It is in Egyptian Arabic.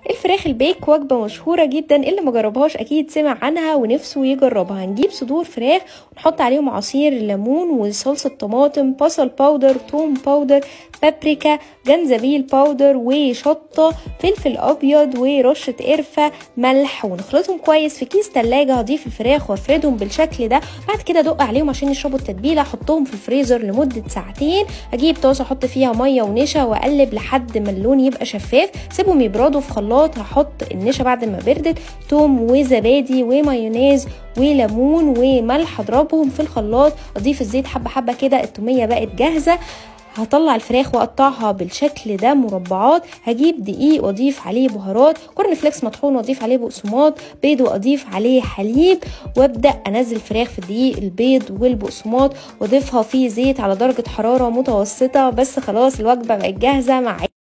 الفراخ البيك وجبة مشهورة جدا اللي ما جربهاش اكيد سمع عنها ونفسه يجربها هنجيب صدور فراخ ونحط عليهم عصير ليمون وصلصة طماطم بصل باودر توم باودر بابريكا جنزبيل باودر وشطة فلفل ابيض ورشة قرفة ملح ونخلطهم كويس في كيس تلاجة هضيف الفراخ وافردهم بالشكل ده بعد كده ادق عليهم عشان يشربوا التتبيلة احطهم في الفريزر لمدة ساعتين اجيب طاسة احط فيها مية ونشا واقلب لحد ما اللون يبقى شفاف سيبهم يبردوا في خلاط هحط النشا بعد ما بردت توم وزبادي ومايونيز وليمون وملح اضربهم في الخلاط اضيف الزيت حبه حبه كده التوميه بقت جاهزه هطلع الفراخ واقطعها بالشكل ده مربعات هجيب دقيق واضيف عليه بهارات كورن فليكس مطحون واضيف عليه بقسماط بيض واضيف عليه حليب وابدا انزل الفراخ في الدقيق البيض والبقسماط واضيفها في زيت على درجه حراره متوسطه بس خلاص الوجبه بقت جاهزه مع